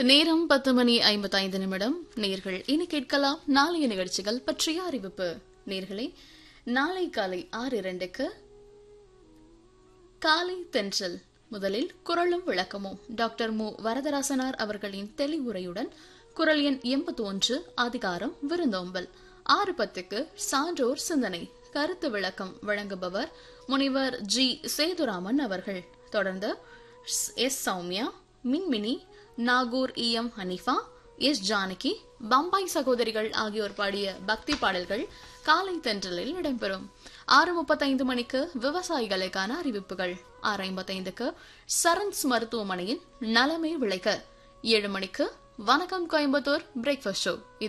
நேரம் பத்து மணி ஐம்பத்தைந்து நிமிடம் நேர்கள் இனி கேட்கலாம் நாளைய நிகழ்ச்சிகள் பற்றிய அறிவிப்பு நேர்களே நாளை காலை ஆறு இரண்டுக்கு காலை தென்றல் முதலில் குரலும் விளக்கமும் டாக்டர் மு வரதராசனார் அவர்களின் தெளிவுரையுடன் குரல் எண் எண்பத்தி ஒன்று அதிகாரம் விருந்தோம்பல் ஆறு பத்துக்கு சான்றோர் சிந்தனை கருத்து விளக்கம் வழங்குபவர் முனிவர் ஜி சேதுராமன் அவர்கள் தொடர்ந்து S Sowmya Minmini Nagore E M Hanifa S Janaki Bombay சகோதரிகள் ஆகியோர் பாடிய பக்தி பாடல்கள் காலை தென்றலில் இடம்பெறும் ஆறு முப்பத்தைந்து மணிக்கு விவசாயிகளுக்கான அறிவிப்புகள் ஆறு ஐம்பத்தைந்துக்கு சரண்ஸ் மருத்துவமனையில் நலமே விளைக்க ஏழு மணிக்கு வணக்கம் கோயம்புத்தூர் பிரேக்ஃபாஸ்ட் ஷோ